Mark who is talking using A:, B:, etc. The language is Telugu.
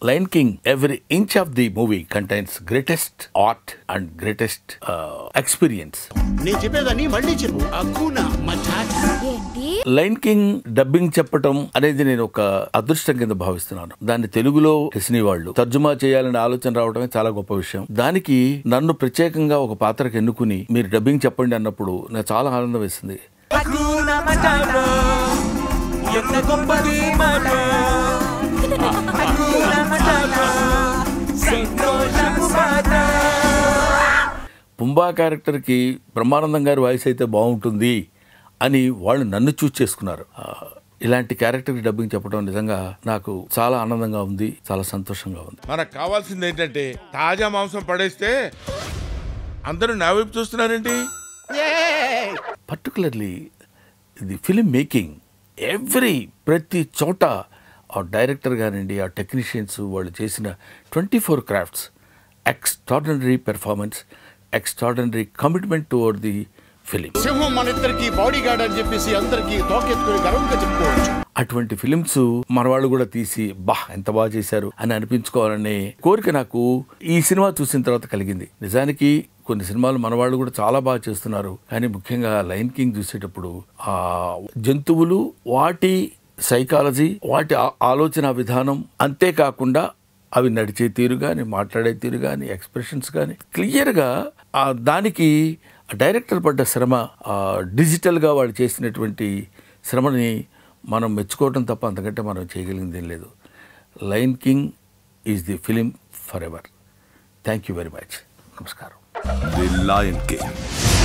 A: Line King every inch of the movie contains greatest art and greatest experience
B: నేను చెప్పేదాన్ని మళ్ళీ చెప్పు అక్కున మచాచా
C: ఏంటి
A: లైన్ కింగ్ డబ్బింగ్ చెప్పటం అనేది నేను ఒక అదృష్టం కింద భావిస్తున్నాను దాన్ని తెలుగులో డిస్నీ వాళ్ళు తర్జుమా చేయాలనే ఆలోచన రావడమే చాలా గొప్ప విషయం దానికి నన్ను ప్రత్యేకంగా ఒక పాత్రకు ఎన్నుకుని మీరు డబ్బింగ్ చెప్పండి అన్నప్పుడు నాకు చాలా ఆనందం వేసింది
D: హక్కున మటాట ఎంత గొప్పది మాట హక్కున మటాట సంతోషపు మాట
A: పుంబా క్యారెక్టర్కి బ్రహ్మానందం గారి వాయిస్ అయితే బాగుంటుంది అని వాళ్ళు నన్ను చూస్ చేసుకున్నారు ఆ, ఇలాంటి క్యారెక్టర్కి డబ్బింగ్ చెప్పడం నిజంగా నాకు చాలా ఆనందంగా ఉంది చాలా సంతోషంగా ఉంది
E: మనకు కావాల్సింది ఏంటంటే తాజా మాంసం పడేస్తే అందరూ నా వైపు చూస్తున్నారేంటి
A: పర్టికులర్లీ ఇది ఫిలిం మేకింగ్ ఎవ్రీ ప్రతి చోట ఆ డైరెక్టర్ కానివ్వండి ఆ టెక్నీషియన్స్ వాళ్ళు చేసిన twenty four crafts extraordinary performance extraordinary commitment toward the film
B: సింహం మన ఇద్దరికి బాడీ గార్డ్ అని చెప్పేసి అందరికి తోకెత్తుకుని గర్వంగా చెప్పుకోవచ్చు
A: అటువంటి ఫిలిమ్స్ మన వాళ్ళు కూడా తీసి బా ఎంత బాగా చేశారు అని అనిపించుకోవాలనే కోరిక నాకు ఈ సినిమా చూసిన తర్వాత కలిగింది నిజానికి కొన్ని సినిమాలు మన వాళ్ళు కూడా చాలా బాగా చేస్తున్నారు కానీ ముఖ్యంగా లైన్ కింగ్ చూసేటప్పుడు ఆ జంతువులు వాటి సైకాలజీ వాటి ఆ- ఆలోచన విధానం అంతేకాకుండా అవి నడిచే తీరు కానీ మాట్లాడే తీరు కానీ ఎక్స్ప్రెషన్స్ కానీ క్లియర్గా ఆ దానికి డైరెక్టర్ పడ్డ శ్రమ ఆ డిజిటల్గా వాళ్ళు చేసినటువంటి శ్రమని మనం మెచ్చుకోవడం తప్ప అంతకంటే మనం చేయగలిగింది ఏం లేదు Lion King is the film for ever thank you very much నమస్కారం
F: The Lion King.